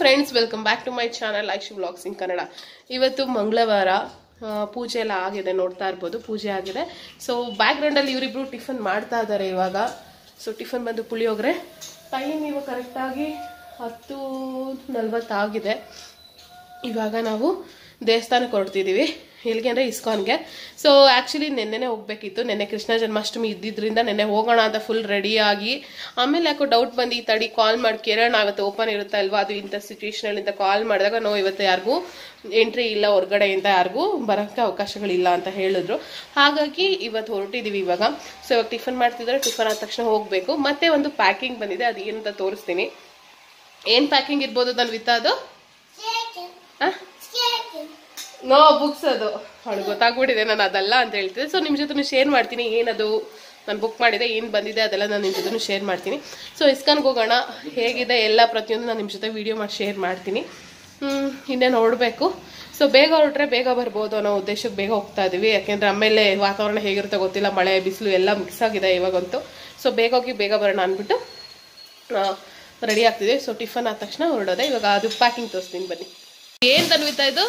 Friends welcome back to my channel Aishu blogs in Kannada ಇವತ್ತು ಮಂಗಳವಾರ ಆ, ಪೂಜೆ ಎಲ್ಲ ಆಗಿದೆ ನೋಡ್ತಾ ಇರ್ಬೋದು ಪೂಜೆ ಆಗಿದೆ ಸೊ ಬ್ಯಾಕ್ಗ್ರೌಂಡಲ್ಲಿ ಇವರಿಬ್ರು ಟಿಫನ್ ಮಾಡ್ತಾ ಇದ್ದಾರೆ ಇವಾಗ ಸೊ ಟಿಫನ್ ಬಂದು ಪುಳಿಯೋಗರೆ ಟೈಮ್ ಇವಾಗ ಕರೆಕ್ಟಾಗಿ ಹತ್ತು ನಲ್ವತ್ತಾಗಿದೆ ಇವಾಗ ನಾವು ದೇವಸ್ಥಾನಕ್ಕೆ ಹೊರಡ್ತಿದ್ದೀವಿ ಎಲ್ಲಿಗೆ ಅಂದರೆ ಇಸ್ಕಾನ್ಗೆ ಸೊ ಆ್ಯಕ್ಚುಲಿ ನೆನ್ನೆನೇ ಹೋಗ್ಬೇಕಿತ್ತು ನೆನ್ನೆ ಕೃಷ್ಣ ಜನ್ಮಾಷ್ಟಮಿ ಇದ್ದಿದ್ರಿಂದ ನೆನ್ನೆ ಹೋಗೋಣ ಅಂತ ಫುಲ್ ರೆಡಿಯಾಗಿ ಆಮೇಲೆ ಯಾಕೋ ಡೌಟ್ ಬಂದು ಈ ತಡಿ ಕಾಲ್ ಮಾಡಿ ಕೇಳೋಣ ಇವತ್ತು ಓಪನ್ ಇರುತ್ತೆ ಅಲ್ವಾ ಅದು ಇಂಥ ಸಿಚುವೇಶನಲ್ಲಿಂದ ಕಾಲ್ ಮಾಡಿದಾಗ ನೋ ಇವತ್ತು ಯಾರಿಗೂ ಎಂಟ್ರಿ ಇಲ್ಲ ಹೊರಗಡೆಯಿಂದ ಯಾರಿಗೂ ಬರೋಕ್ಕೆ ಅವಕಾಶಗಳಿಲ್ಲ ಅಂತ ಹೇಳಿದ್ರು ಹಾಗಾಗಿ ಇವತ್ತು ಹೊರಟಿದ್ದೀವಿ ಇವಾಗ ಸೊ ಇವಾಗ ಟಿಫನ್ ಮಾಡ್ತಿದ್ರೆ ಟಿಫನ್ ಆದ ತಕ್ಷಣ ಹೋಗಬೇಕು ಮತ್ತೆ ಒಂದು ಪ್ಯಾಕಿಂಗ್ ಬಂದಿದೆ ಅದು ಏನಂತ ತೋರಿಸ್ತೀನಿ ಏನು ಪ್ಯಾಕಿಂಗ್ ಇರ್ಬೋದು ನಾನು ವಿತ್ ಅದು ಆ? ನೋ ಬುಕ್ಸ್ ಅದು ಅವಳು ಗೊತ್ತಾಗ್ಬಿಟ್ಟಿದೆ ನಾನು ಅದಲ್ಲ ಅಂತ ಹೇಳ್ತಿದ್ದೆ ಸೊ ನಿಮ್ಮ ಜೊತೆ ಶೇರ್ ಮಾಡ್ತೀನಿ ಏನದು ನಾನು ಬುಕ್ ಮಾಡಿದೆ ಏನು ಬಂದಿದೆ ಅದೆಲ್ಲ ನಾನು ನಿಮ್ಮ ಜೊತೆ ಶೇರ್ ಮಾಡ್ತೀನಿ ಸೊ ಇಸ್ಕಾನ್ಗೆ ಹೋಗೋಣ ಹೇಗಿದೆ ಎಲ್ಲ ಪ್ರತಿಯೊಂದು ನಾನು ನಿಮ್ಮ ಜೊತೆ ವಿಡಿಯೋ ಮಾಡಿ ಶೇರ್ ಮಾಡ್ತೀನಿ ಹ್ಮ್, ಇನ್ನೇನು ಹೊರಡಬೇಕು ಸೊ ಬೇಗ ಹೊರಟ್ರೆ ಬೇಗ ಬರ್ಬೋದು ಅನ್ನೋ ಉದ್ದೇಶಕ್ಕೆ ಬೇಗ ಹೋಗ್ತಾ ಇದೀವಿ ಯಾಕೆಂದ್ರೆ ಆಮೇಲೆ ವಾತಾವರಣ ಹೇಗಿರುತ್ತೆ ಗೊತ್ತಿಲ್ಲ ಮಳೆ ಬಿಸಿಲು ಎಲ್ಲ ಮಿಕ್ಸ್ ಆಗಿದೆ ಇವಾಗಂತೂ ಸೊ ಬೇಗ ಹೋಗಿ ಬೇಗ ಬರೋಣ ಅಂದ್ಬಿಟ್ಟು ರೆಡಿ ಆಗ್ತಿದೆ ಸೊ ಟಿಫನ್ ಆದ ತಕ್ಷಣ ಹೊರಡೋದೆ ಇವಾಗ ಅದು ಪ್ಯಾಕಿಂಗ್ ತೋರಿಸ್ತೀನಿ ಬನ್ನಿ ಏನ್ ತನ್ವಿತಾ ಇದು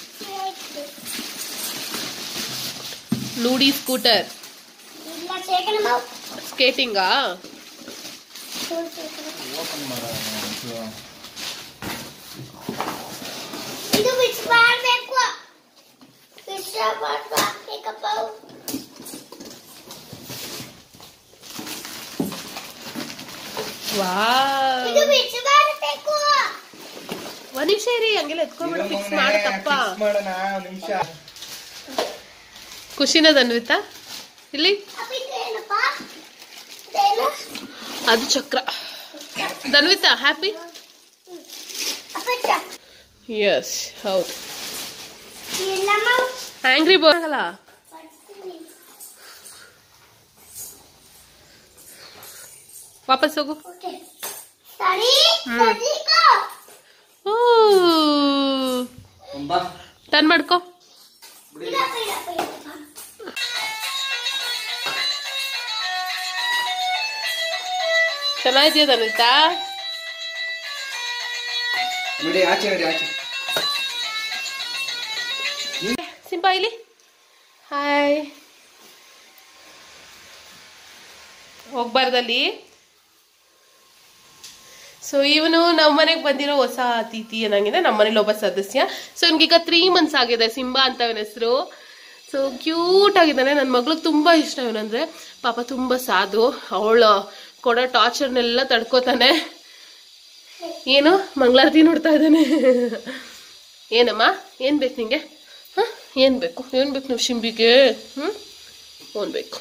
ಲೂಡಿ ಸ್ಕೂಟರ್ ಸ್ಕೇಟಿಂಗಾ ಇದು ಬಿಚ್ ಮಾಡಬೇಕು ಬಿಚ್ ಮಾಡಬೇಕಪ್ಪ ವಾ ಇದು ಬಿಚ್ ಮಾಡಬೇಕು ಒಂದ್ ನಿಮಿಷ ಇರಿ ಹಂಗೆಲ್ಲ ಎತ್ಕೊಂಡ್ಬಿಟ್ಟು ಫಿಕ್ಸ್ ಮಾಡತ್ತಪ್ಪ ಮಾಡೋಣ ನಿಮಿಷ ಖುಷಿನ ತನ್ವಿತಾ ಇಲ್ಲಿ ಅಪ್ಪ ಇದು ಏನಪ್ಪ ಇದೇನು ಅದು ಚಕ್ರ ಧನ್ವಿತಾ ಹ್ಯಾಪಿ ಅಪ್ಪ ಚ ಎಸ್ ಹೌದು ಇಲ್ಲಮ್ಮ ಆಂಗ್ರಿ ಬೋರ್ಡ್ ಆಗಲ್ಲ ವಾಪಸ್ ಹೋಗು ಓಕೆ ಸರಿ ಹ್ಮ್. ಸರಿಕೋ ಓ ಬಾ ಟರ್ನ್ ಮಾಡ್ಕೋ ಇದಪ್ಪ ಇದಪ್ಪ ಇದಪ್ಪ ಚೆನ್ನಾಗಿದೆಯಾ ಧನ್ವಿತಾ ನೋಡಿ ಆಚೆ ನೋಡಿ ಆಚೆ ಸಿಂಪಾ ಇಲ್ಲಿ ಹಾಯ್ ಹೋಗ್ಬಾರ್ದಲ್ಲಿ ಸೊ ಇವನು ನಮ್ಮ ಮನೆಗೆ ಬಂದಿರೋ ಹೊಸ ಅತಿಥಿ ಅನ್ನಂಗಿದೆ ನಮ್ಮ ಮನೇಲಿ ಒಬ್ಬ ಸದಸ್ಯ ಸೊ ಇವನಿಗೀಗ ತ್ರೀ ಮಂತ್ಸ್ ಆಗಿದೆ ಸಿಂಬಾ ಅಂತ ಅವನ ಹೆಸರು ಸೊ ಕ್ಯೂಟ್ ಆಗಿದ್ದಾನೆ ನನ್ನ ಮಗಳಿಗೆ ತುಂಬ ಇಷ್ಟ ಇವನಂದ್ರೆ ಪಾಪ ತುಂಬ ಸಾಧು ಅವಳು ಕೊಡೋ ಟಾರ್ಚರ್ನೆಲ್ಲ ತಡ್ಕೋತಾನೆ ಏನು ಮಂಗಳಾರತಿ ನೋಡ್ತಾ ಇದ್ದಾನೆ ಏನಮ್ಮ ಏನು ಬೇಕು ನಿಂಗೆ ಹಾಂ ಏನು ಬೇಕು ಏನು ಬೇಕು ನೀವು ಶಿಂಬಿಗೆ ಹ್ಞೂ ಏನು ಬೇಕು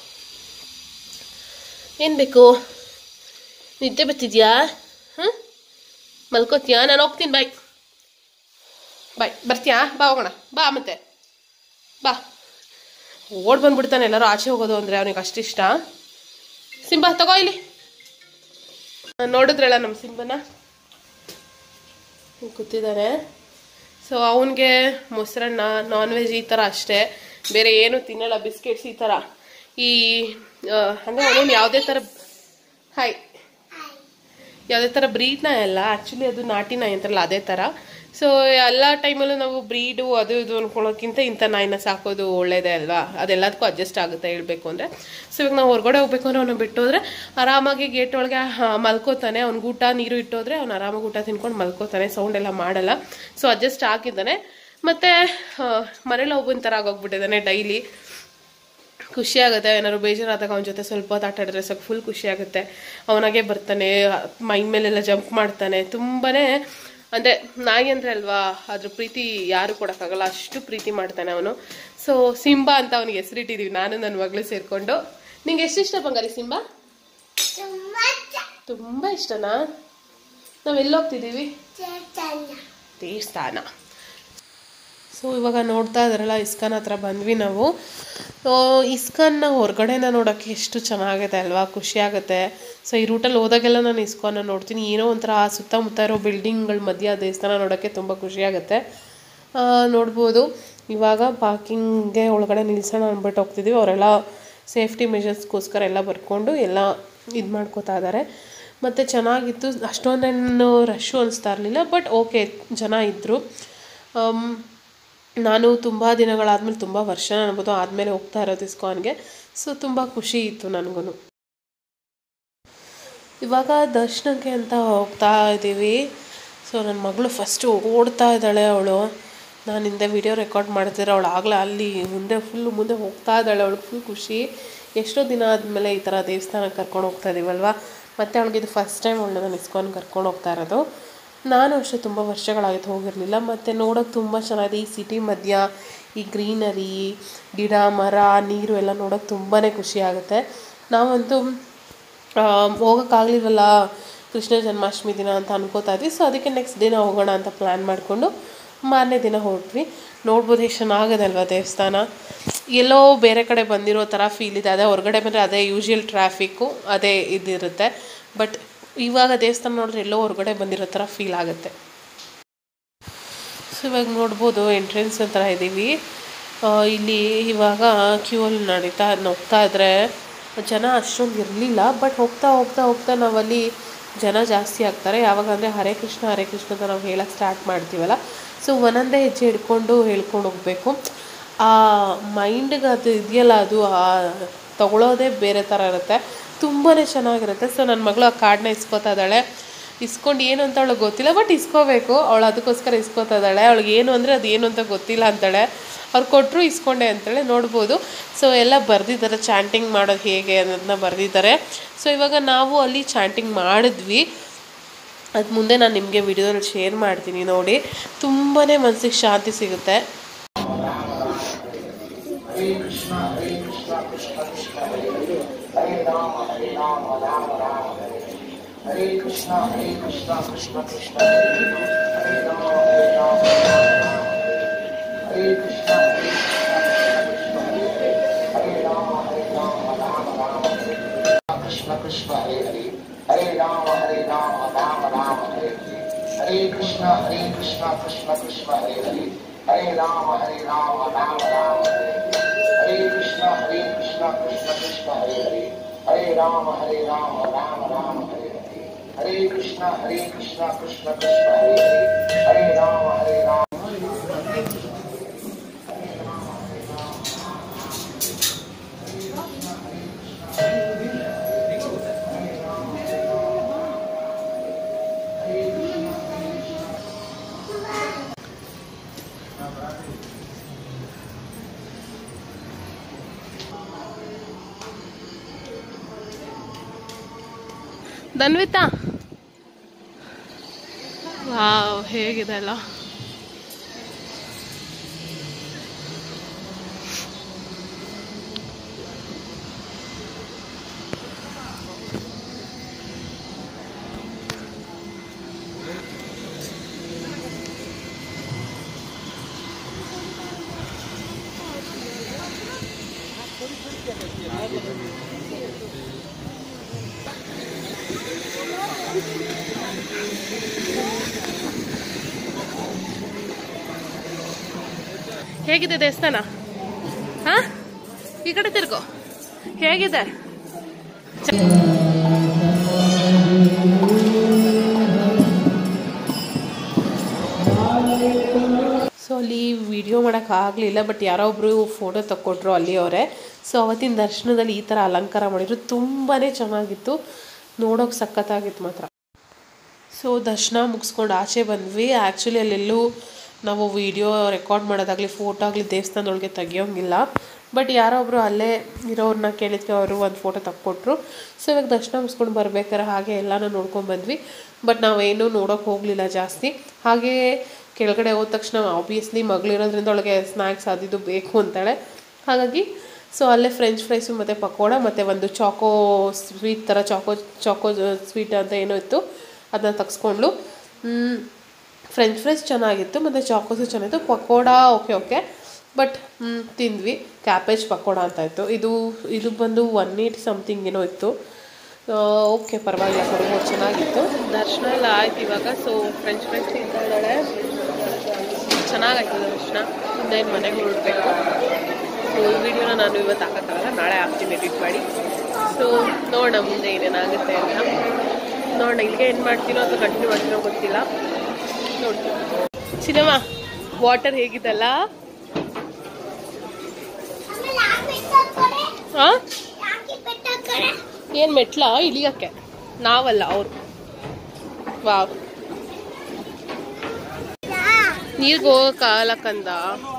ಏನು ಬೇಕು ನಿದ್ದೆ ಬರ್ತಿದ್ಯಾ ಹಾಂ ಮಲ್ಕೋತೀಯಾ ನಾನು ಹೋಗ್ತೀನಿ ಬಾಯ್ ಬಾಯ್ ಬರ್ತೀಯಾ ಬಾ ಹೋಗೋಣ ಬಾ ಮತ್ತೆ ಬಾ ಓಡ್ ಬಂದ್ಬಿಡ್ತಾನೆ ಎಲ್ಲರೂ ಆಚೆ ಹೋಗೋದು ಅಂದರೆ ಅವನಿಗೆ ಅಷ್ಟಿಷ್ಟ ಸಿಂಬಾ ತಗೋ ಇಲ್ಲಿ ನೋಡಿದ್ರಲ್ಲ ನಮ್ಮ ಸಿಂಬನ ಕೂತಿದ್ದಾನೆ ಸೊ ಅವನಿಗೆ ಮೊಸರನ್ನ ನಾನ್ ವೆಜ್ ಈ ಥರ ಅಷ್ಟೇ ಬೇರೆ ಏನು ತಿನ್ನಲ್ಲ ಬಿಸ್ಕೆಟ್ಸ್ ಈ ಥರ ಈ ಆ, ಅಂದ್ರೆ ಅವನೇನು ಯಾವುದೇ ಥರ ಹಾಯ್ ಯಾವುದೇ ಥರ ಬ್ರೀಡ್ ನಾಯಿ ಅಲ್ಲ ಆ್ಯಕ್ಚುಲಿ ಅದು ನಾಟಿ ನಾಯಿ ಅಂತಾರಲ್ಲ ಅದೇ ಥರ ಸೊ ಎಲ್ಲ ಟೈಮಲ್ಲೂ ನಾವು ಬ್ರೀಡು ಅದು ಇದು ಅನ್ಕೊಳ್ಳೋಕ್ಕಿಂತ ಇಂಥ ನಾಯಿನ ಸಾಕೋದು ಒಳ್ಳೇದೇ ಅಲ್ವಾ ಅದೆಲ್ಲದಕ್ಕೂ ಅಡ್ಜಸ್ಟ್ ಆಗುತ್ತೆ ಹೇಳಬೇಕು ಅಂದರೆ ಸೊ ಇವಾಗ ನಾವು ಹೊರಗಡೆ ಹೋಗ್ಬೇಕು ಅಂದ್ರೆ ಅವನು ಬಿಟ್ಟೋದ್ರೆ ಆರಾಮಾಗಿ ಗೇಟ್ ಒಳಗೆ ಆ, ಮಲ್ಕೋತಾನೆ ಅವ್ನಿಗೆ ಊಟ ನೀರು ಇಟ್ಟೋದ್ರೆ ಅವ್ನು ಆರಾಮಾಗಿ ಊಟ ತಿನ್ಕೊಂಡು ಮಲ್ಕೋತಾನೆ ಸೌಂಡ್ ಎಲ್ಲ ಮಾಡಲ್ಲ ಸೊ ಅಡ್ಜಸ್ಟ್ ಆಗಿದ್ದಾನೆ ಮತ್ತು ಮನೇಲಿ ಒಬ್ಬನ ಥರ ಆಗೋಗ್ಬಿಟ್ಟಿದ್ದಾನೆ ಡೈಲಿ ಖುಷಿ ಆಗುತ್ತೆ ಏನಾದ್ರು ಬೇಜಾರಾದಾಗ ಅವನ ಜೊತೆ ಸ್ವಲ್ಪ ಹೊತ್ತು ಆಟ ಆಡಿದ್ರೆ ಸ್ವಲ್ಪ ಫುಲ್ ಖುಷಿ ಆಗುತ್ತೆ ಅವನಾಗೆ ಬರ್ತಾನೆ ಮೈ ಮೇಲೆಲ್ಲ ಜಂಪ್ ಮಾಡ್ತಾನೆ ತುಂಬಾನೇ ಅಂದರೆ ನಾಯಿ ಅಂದರೆ ಅಲ್ವಾ ಅದ್ರ ಪ್ರೀತಿ ಯಾರು ಕೊಡೋಕ್ಕಾಗಲ್ಲ ಅಷ್ಟು ಪ್ರೀತಿ ಮಾಡ್ತಾನೆ ಅವನು ಸೊ ಸಿಂಬಾ ಅಂತ ಅವನಿಗೆ ಹೆಸರಿಟ್ಟಿದ್ದೀವಿ ನಾನು ನನ್ನ ಮಗಳು ಸೇರಿಕೊಂಡು ನಿಂಗೆ ಎಷ್ಟು ಇಷ್ಟ ಬಂಗಾರಿ ಸಿಂಬಾ ತುಂಬಾ ತುಂಬ ಇಷ್ಟನಾ ನಾವು ಎಲ್ಲೋಗ್ತಿದ್ದೀವಿ ಚೇತನ ದೇವಸ್ಥಾನ ಸೊ ಇವಾಗ ನೋಡ್ತಾ ಇದ್ದಾರಲ್ಲ ಇಸ್ಕಾನ್ ಹತ್ರ ಬಂದ್ವಿ ನಾವು ಸೊ ಇಸ್ಕಾನ್ನ ಹೊರಗಡೆನ ನೋಡೋಕ್ಕೆ ಎಷ್ಟು ಚೆನ್ನಾಗಿದೆ ಅಲ್ವಾ ಖುಷಿ ಆಗುತ್ತೆ ಸೊ ಈ ರೂಟಲ್ಲಿ ಹೋದಾಗೆಲ್ಲ ನಾನು ಇಸ್ಕಾನ್ನ ನೋಡ್ತೀನಿ ಏನೋ ಒಂಥರ ಆ ಸುತ್ತಮುತ್ತ ಇರೋ ಬಿಲ್ಡಿಂಗ್ಗಳ ಮಧ್ಯೆ ಆ ದೇವಸ್ಥಾನ ನೋಡೋಕ್ಕೆ ತುಂಬ ಖುಷಿ ಆಗುತ್ತೆ ಆ, ನೋಡ್ಬೋದು ಇವಾಗ ಪಾರ್ಕಿಂಗ್ಗೆ ಒಳಗಡೆ ನಿಲ್ಸೋಣ ಅಂದ್ಬಿಟ್ಟು ಹೋಗ್ತಿದ್ದೀವಿ ಅವರೆಲ್ಲ ಸೇಫ್ಟಿ ಮೆಷರ್ಸ್ಗೋಸ್ಕರ ಎಲ್ಲ ಬರ್ಕೊಂಡು ಎಲ್ಲ ಇದು ಮಾಡ್ಕೋತಾ ಇದ್ದಾರೆ ಮತ್ತು ಚೆನ್ನಾಗಿತ್ತು ಅಷ್ಟೊಂದೇನು ರಶ್ಶು ಅನಿಸ್ತಾ ಇರಲಿಲ್ಲ ಬಟ್ ಓಕೆ ಜನ ಇದ್ದರು ನಾನು ತುಂಬ ದಿನಗಳಾದಮೇಲೆ ತುಂಬ ವರ್ಷ ಅನ್ಬೋದು ಆದಮೇಲೆ ಹೋಗ್ತಾ ಇರೋದು ಇಸ್ಕಾನ್ಗೆ ಸೊ ತುಂಬ ಖುಷಿ ಇತ್ತು ನನಗೂ ಇವಾಗ ದರ್ಶನಕ್ಕೆ ಅಂತ ಹೋಗ್ತಾ ಇದ್ದೀವಿ ಸೊ ನನ್ನ ಮಗಳು ಫಸ್ಟು ಓಡ್ತಾ ಇದ್ದಾಳೆ ಅವಳು ನಾನು ಹಿಂದೆ ವಿಡಿಯೋ ರೆಕಾರ್ಡ್ ಮಾಡ್ತಿದ್ರೆ ಅವಳು ಆಗಲೇ ಅಲ್ಲಿ ಮುಂದೆ ಫುಲ್ಲು ಮುಂದೆ ಹೋಗ್ತಾ ಇದ್ದಾಳೆ ಅವಳಿಗೆ ಫುಲ್ ಖುಷಿ ಎಷ್ಟೋ ದಿನ ಆದಮೇಲೆ ಈ ಥರ ದೇವಸ್ಥಾನಕ್ಕೆ ಕರ್ಕೊಂಡು ಹೋಗ್ತಾ ಇದೀವಲ್ವ ಮತ್ತು ಅವಳಿಗೆ ಇದು ಫಸ್ಟ್ ಟೈಮ್ ಅವಳನ್ನ ನಾನು ಇಸ್ಕೊಂಡು ಕರ್ಕೊಂಡು ಹೋಗ್ತಾ ಇರೋದು ನಾನು ಅಷ್ಟೇ ತುಂಬ ವರ್ಷಗಳಾಗಿತ್ತು ಹೋಗಿರಲಿಲ್ಲ ಮತ್ತು ನೋಡೋಕೆ ತುಂಬ ಚೆನ್ನಾಗಿದೆ ಈ ಸಿಟಿ ಮಧ್ಯ ಈ ಗ್ರೀನರಿ ಗಿಡ ಮರ ನೀರು ಎಲ್ಲ ನೋಡೋಕೆ ತುಂಬಾ ಖುಷಿ ಆಗುತ್ತೆ ನಾವಂತೂ ಹೋಗೋಕ್ಕಾಗಲಿಲ್ವಲ್ಲ ಕೃಷ್ಣ ಜನ್ಮಾಷ್ಟಮಿ ದಿನ ಅಂತ ಅನ್ಕೋತಾ ಇದ್ವಿ ಸೊ ಅದಕ್ಕೆ ನೆಕ್ಸ್ಟ್ ದಿನ ಹೋಗೋಣ ಅಂತ ಪ್ಲ್ಯಾನ್ ಮಾಡಿಕೊಂಡು ಮಾರನೇ ದಿನ ಹೊರಟ್ವಿ ನೋಡ್ಬೋದು ಎಷ್ಟು ಚೆನ್ನಾಗಿದೆ ಅಲ್ವಾ ದೇವಸ್ಥಾನ ಎಲ್ಲೋ ಬೇರೆ ಕಡೆ ಬಂದಿರೋ ಥರ ಫೀಲ್ ಇದೆ ಅದೇ ಹೊರಗಡೆ ಬಂದರೆ ಅದೇ ಯೂಶುವಲ್ ಟ್ರಾಫಿಕ್ಕು ಅದೇ ಇದಿರುತ್ತೆ ಬಟ್ ಇವಾಗ ದೇವಸ್ಥಾನ ನೋಡಿದ್ರೆ ಎಲ್ಲೋ ಹೊರಗಡೆ ಬಂದಿರೋ ಥರ ಫೀಲ್ ಆಗುತ್ತೆ ಸೊ ಇವಾಗ ನೋಡ್ಬೋದು ಎಂಟ್ರೆನ್ಸ್ ಹತ್ರ ಇದ್ದೀವಿ ಆ, ಇಲ್ಲಿ ಇವಾಗ ಕ್ಯೂ ಅಲ್ಲಿ ನಡೀತಾ ಹೋಗ್ತಾ ಇದ್ರೆ ಜನ ಅಷ್ಟೊಂದು ಇರಲಿಲ್ಲ ಬಟ್ ಹೋಗ್ತಾ ಹೋಗ್ತಾ ಹೋಗ್ತಾ ನಾವಲ್ಲಿ ಜನ ಜಾಸ್ತಿ ಆಗ್ತಾರೆ ಯಾವಾಗ ಅಂದರೆ ಹರೇ ಕೃಷ್ಣ ಹರೇ ಕೃಷ್ಣ ಅಂತ ನಾವು ಹೇಳಕ್ಕೆ ಸ್ಟಾರ್ಟ್ ಮಾಡ್ತೀವಲ್ಲ ಸೊ ಒಂದೊಂದೇ ಹೆಜ್ಜೆ ಹಿಡ್ಕೊಂಡು ಹೇಳ್ಕೊಂಡು ಹೋಗಬೇಕು ಆ ಮೈಂಡ್ಗೆ ಅದು ಇದೆಯಲ್ಲ ಅದು ಆ ತಗೊಳ್ಳೋದೇ ಬೇರೆ ಥರ ಇರುತ್ತೆ ತುಂಬಾ ಚೆನ್ನಾಗಿರುತ್ತೆ ಸೊ ನನ್ನ ಮಗಳು ಆ ಕಾರ್ಡ್ನ ಇಸ್ಕೊತಾ ಇದ್ದಾಳೆ ಇಸ್ಕೊಂಡು ಏನು ಅಂತ ಅವಳಿಗೆ ಗೊತ್ತಿಲ್ಲ ಬಟ್ ಇಸ್ಕೋಬೇಕು ಅವಳು ಅದಕ್ಕೋಸ್ಕರ ಇಸ್ಕೋತಾ ಇದ್ದಾಳೆ ಅವಳಿಗೆ ಏನು ಅಂದರೆ ಅದು ಏನು ಅಂತ ಗೊತ್ತಿಲ್ಲ ಅಂತಾಳೆ ಅವ್ರು ಕೊಟ್ಟರು ಇಸ್ಕೊಂಡೆ ಅಂತೇಳಿ ನೋಡ್ಬೋದು ಸೊ ಎಲ್ಲ ಬರೆದಿದ್ದಾರೆ ಚಾಂಟಿಂಗ್ ಮಾಡೋದು ಹೇಗೆ ಅನ್ನೋದನ್ನ ಬರೆದಿದ್ದಾರೆ ಸೊ ಇವಾಗ ನಾವು ಅಲ್ಲಿ ಚಾಂಟಿಂಗ್ ಮಾಡಿದ್ವಿ ಅದು ಮುಂದೆ ನಾನು ನಿಮಗೆ ವಿಡಿಯೋದಲ್ಲಿ ಶೇರ್ ಮಾಡ್ತೀನಿ ನೋಡಿ ತುಂಬಾ ಮನಸ್ಸಿಗೆ ಶಾಂತಿ ಸಿಗುತ್ತೆ कृष्ण कृष्ण हरे हरे हरे राम हरे राम राम राम हरे हरे हरे कृष्ण हरे कृष्ण कृष्ण कृष्ण हरे हरे हरे राम हरे राम राम राम हरे हरे हरे कृष्ण हरे कृष्ण कृष्ण कृष्ण हरे हरे हरे राम हरे राम राम राम हरे हरे हरे कृष्ण हरे कृष्ण कृष्ण कृष्ण हरे हरे हरे राम हरे राम ಧನ್ವಿತಾ ವಾವ್ ಹೇಗಿದೆ ಅಲ್ಲ ಹೇಗಿದೆ ದೇವಸ್ಥಾನ ಹಾ ಈ ಕಡೆ ತಿರ್ಗೋ ಹೇಗಿದೆ ಸೊ ಅಲ್ಲಿ ವಿಡಿಯೋ ಮಾಡೋಕ್ಕಾಗಲಿಲ್ಲ ಬಟ್ ಯಾರೋ ಒಬ್ರು ಫೋಟೋ ತಕ್ಕೊಟ್ರು ಅಲ್ಲಿಯವರೇ ಸೊ ಅವತ್ತಿನ ದರ್ಶನದಲ್ಲಿ ಈ ಥರ ಅಲಂಕಾರ ಮಾಡಿದ್ರು ತುಂಬಾ ಚೆನ್ನಾಗಿತ್ತು ನೋಡೋಕೆ ಸಖತ್ತಾಗಿತ್ತು ಮಾತ್ರ ಸೊ ದರ್ಶನ ಮುಗಿಸ್ಕೊಂಡು ಆಚೆ ಬಂದ್ವಿ ಆ್ಯಕ್ಚುಲಿ ಅಲ್ಲೆಲ್ಲೂ ನಾವು ವಿಡಿಯೋ ರೆಕಾರ್ಡ್ ಮಾಡೋದಾಗಲಿ ಫೋಟೋ ಆಗಲಿ ದೇವಸ್ಥಾನದೊಳಗೆ ತೆಗಿಯೋಂಗಿಲ್ಲ ಬಟ್ ಯಾರೋ ಒಬ್ಬರು ಅಲ್ಲೇ ಇರೋರನ್ನ ಕೇಳಿದ್ವಿ ಅವರು ಒಂದು ಫೋಟೋ ತಕ್ಕೊಟ್ರು ಸೊ ಇವಾಗ ದರ್ಶನ ಮುಗಿಸ್ಕೊಂಡು ಬರ್ಬೇಕಾರೆ ಹಾಗೆ ಎಲ್ಲನೂ ನೋಡ್ಕೊಂಡು ಬಂದ್ವಿ ಬಟ್ ನಾವೇನು ನೋಡೋಕೆ ಹೋಗಲಿಲ್ಲ ಜಾಸ್ತಿ ಹಾಗೆ ಕೆಳಗಡೆ ಹೋದ ತಕ್ಷಣ ಆಬ್ವಿಯಸ್ಲಿ ಮಗಳಿರೋದ್ರಿಂದ ಒಳಗೆ ಸ್ನ್ಯಾಕ್ಸ್ ಅದಿದು ಬೇಕು ಅಂತಾಳೆ ಹಾಗಾಗಿ ಸೊ ಅಲ್ಲೇ ಫ್ರೆಂಚ್ ಫ್ರೈಸು ಮತ್ತು ಪಕೋಡ ಮತ್ತು ಒಂದು ಚಾಕೋ ಸ್ವೀಟ್ ಥರ ಚಾಕೋ ಚಾಕೋ ಸ್ವೀಟ್ ಅಂತ ಏನೋ ಇತ್ತು ಅದನ್ನ ತಗ್ಸ್ಕೊಂಡ್ಲು ಫ್ರೆಂಚ್ ಫ್ರೈಸ್ ಚೆನ್ನಾಗಿತ್ತು ಮತ್ತು ಚಾಕೋಸು ಚೆನ್ನಾಗಿತ್ತು ಪಕೋಡ ಓಕೆ ಓಕೆ ಬಟ್ ತಿಂದ್ವಿ ಕ್ಯಾಬೇಜ್ ಪಕೋಡ ಅಂತ ಇತ್ತು ಇದು ಇದು ಬಂದು ಒನ್ ಏಯ್ಟಿ ಸಮಥಿಂಗ್ ಏನೋ ಇತ್ತು ಓಕೆ ಪರವಾಗಿಲ್ಲ ಕೊಡ್ಬೋದು ಚೆನ್ನಾಗಿತ್ತು ದರ್ಶನ ಎಲ್ಲ ಆಯ್ತು ಇವಾಗ ಸೊ ಫ್ರೆಂಚ್ ಫ್ರೈಸ್ ತಿಂತಾ ಇದ್ದಾಳೆ ಚೆನ್ನಾಗಾಯ್ತು ದರ್ಶನ ಮುಂದೆ ಮನೆಗೆ ಹೊರಡ್ಬೇಕು ಸೊ ಈ ವಿಡಿಯೋನ ನಾನು ಇವತ್ತು ಹಾಕೋಕ್ಕಾಗಲ್ಲ ನಾಳೆ ಹಾಕ್ತೀನಿ ಎಡಿಟ್ ಮಾಡಿ ಸೊ ನೋಡೋಣ ಮುಂದೆ ಏನೇನಾಗುತ್ತೆ ಅಂತ ನೋಡೋಣ ಇಲ್ಲಿಗೆ ಏನು ಮಾಡ್ತೀನೋ ಅಥವಾ ಕಂಟಿನ್ಯೂ ಮಾಡ್ತೀನೋ ಗೊತ್ತಿಲ್ಲ ನೋಡಿ ಸಿನಿಮಾ ವಾಟರ್ ಹೇಗಿದಲ್ಲ ಆಮೇಲೆ ಯಾಕೆ ಬೆಟ್ಟ ಕಡೆ ಹಾ ಯಾಕೆ ಬೆಟ್ಟ ಕಡೆ ಏನ್ ಮೆಟ್ಲ ಇಳಿಯಕ್ಕೆ ನಾವಲ್ಲ ಅವ್ರು ವಾವ್ ನೀರ್ಗೆ ಹೋಗಕ್ಕಾಗಲ್ಲ ಕಂದ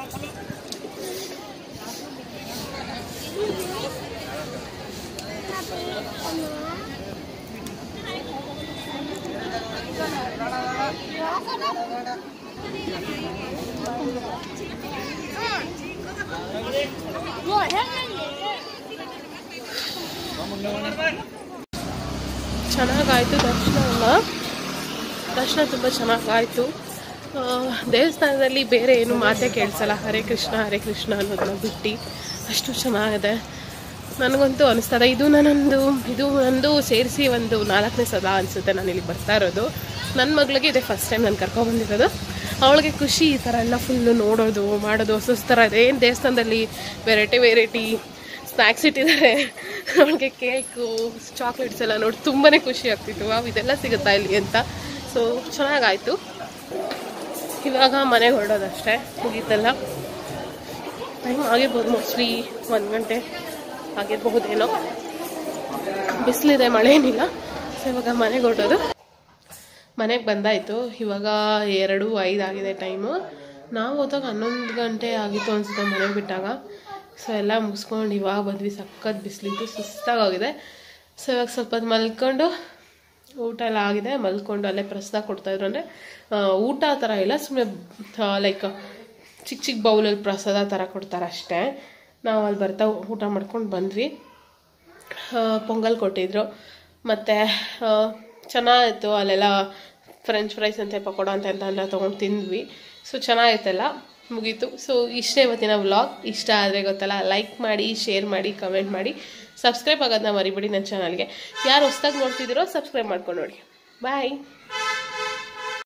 ಚೆನ್ನಾಗಾಯ್ತು ದರ್ಶನ ಎಲ್ಲ ದರ್ಶನ ತುಂಬ ಚೆನ್ನಾಗಾಯ್ತು ಆ, ದೇವಸ್ಥಾನದಲ್ಲಿ ಬೇರೆ ಏನು ಮಾತೇ ಕೇಳಿಸಲ್ಲ ಹರೇ ಕೃಷ್ಣ ಹರೇ ಕೃಷ್ಣ ಅನ್ನೋದನ್ನ ಬಿಟ್ಟು ಅಷ್ಟು ಚೆನ್ನಾಗಿದೆ ನನಗಂತೂ ಅನಿಸ್ತದೆ ಇದು ನನ್ನೊಂದು ಇದು ನಂದು ಸೇರಿಸಿ ಒಂದು ನಾಲ್ಕನೇ ಸಲ ಅನಿಸುತ್ತೆ ನಾನು ಇಲ್ಲಿ ಬರ್ತಾ ಇರೋದು ನನ್ನ ಮಗಳಿಗೆ ಇದೆ ಫಸ್ಟ್ ಟೈಮ್ ನಾನು ಕರ್ಕೊಬಂದಿರೋದು ಅವಳಿಗೆ ಖುಷಿ ಈ ಥರ ಎಲ್ಲ ಫುಲ್ಲು ನೋಡೋದು ಮಾಡೋದು ಹೊಸ ಹೊಸ ಥರ ಇದೆ ಏನು ದೇವಸ್ಥಾನದಲ್ಲಿ ವೆರೈಟಿ ವೆರೈಟಿ ಸ್ನ್ಯಾಕ್ಸ್ ಇಟ್ಟಿದ್ದಾರೆ ಅವಳಿಗೆ ಕೇಕು ಚಾಕ್ಲೇಟ್ಸ್ ಎಲ್ಲ ನೋಡಿ ತುಂಬಾ ಖುಷಿ ಆಗ್ತಿತ್ತು ವಾವ್ ಇದೆಲ್ಲ ಸಿಗುತ್ತಾ ಇಲ್ಲಿ ಅಂತ ಸೊ ಚೆನ್ನಾಗಾಯಿತು ಇವಾಗ ಮನೆಗೆ ಹೊರಡೋದಷ್ಟೇ ಮುಗೀತಲ್ಲ ಟೈಮ್ ಆಗಿರ್ಬೋದು ಮೋಸ್ಟ್ಲಿ ಒಂದು ಗಂಟೆ ಆಗಿರಬಹುದೇನೋ ಬಿಸಿಲಿದೆ ಮಳೆ ಏನಿಲ್ಲ ಸೊ ಇವಾಗ ಮನೆಗೆ ಹೊರಡೋದು ಮನೆಗೆ ಬಂದಾಯಿತು ಇವಾಗ ಎರಡು ಐದು ಆಗಿದೆ ಟೈಮು ನಾವು ಹೋದಾಗ ಹನ್ನೊಂದು ಗಂಟೆ ಆಗಿತ್ತು ಅನಿಸುತ್ತೆ ಮನೆಗೆ ಬಿಟ್ಟಾಗ ಸೊ ಎಲ್ಲ ಮುಗಿಸ್ಕೊಂಡು ಇವಾಗ ಬಂದ್ವಿ ಸಖತ್ ಬಿಸಿಲಿತ್ತು ಸುಸ್ತಾಗೋಗಿದೆ ಸೊ ಇವಾಗ ಸ್ವಲ್ಪ ಹೊತ್ತು ಮಲ್ಕೊಂಡು ಊಟ ಎಲ್ಲ ಆಗಿದೆ ಮಲ್ಕೊಂಡು ಅಲ್ಲೇ ಪ್ರಸಾದ ಕೊಡ್ತಾಯಿದ್ರು ಅಂದರೆ ಊಟ ಆ ಥರ ಇಲ್ಲ ಸುಮ್ಮನೆ ಲೈಕ್ ಚಿಕ್ಕ ಚಿಕ್ಕ ಬೌಲಲ್ಲಿ ಪ್ರಸಾದ ಥರ ಕೊಡ್ತಾರೆ ಅಷ್ಟೇ ನಾವು ಅಲ್ಲಿ ಬರ್ತಾ ಊಟ ಮಾಡ್ಕೊಂಡು ಬಂದ್ವಿ ಆ, ಪೊಂಗಲ್ ಕೊಟ್ಟಿದ್ರು ಮತ್ತು ಚೆನ್ನಾಗಿತ್ತು ಅಲ್ಲೆಲ್ಲ ಫ್ರೆಂಚ್ ಫ್ರೈಸ್ ಅಂತ ಪಕೋಡ ಅಂತ ಅಂತ ಎಲ್ಲ ತೊಗೊಂಡು ತಿಂದ್ವಿ ಸೊ ಚೆನ್ನಾಗಿತ್ತಲ್ಲ ಮುಗೀತು ಸೊ ಇಷ್ಟೇ ಇವತ್ತಿನ ವ್ಲಾಗ್ ಇಷ್ಟ ಆದರೆ ಗೊತ್ತಲ್ಲ ಲೈಕ್ ಮಾಡಿ ಶೇರ್ ಮಾಡಿ ಕಮೆಂಟ್ ಮಾಡಿ ಸಬ್ಸ್ಕ್ರೈಬ್ ಆಗೋದನ್ನ ಮರಿಬೇಡಿ ನನ್ನ ಚಾನಲ್ಗೆ ಯಾರು ಹೊಸ್ದಾಗಿ ನೋಡ್ತಿದ್ದೀರೋ ಸಬ್ಸ್ಕ್ರೈಬ್ ಮಾಡ್ಕೊಂಡು ನೋಡಿ ಬಾಯ್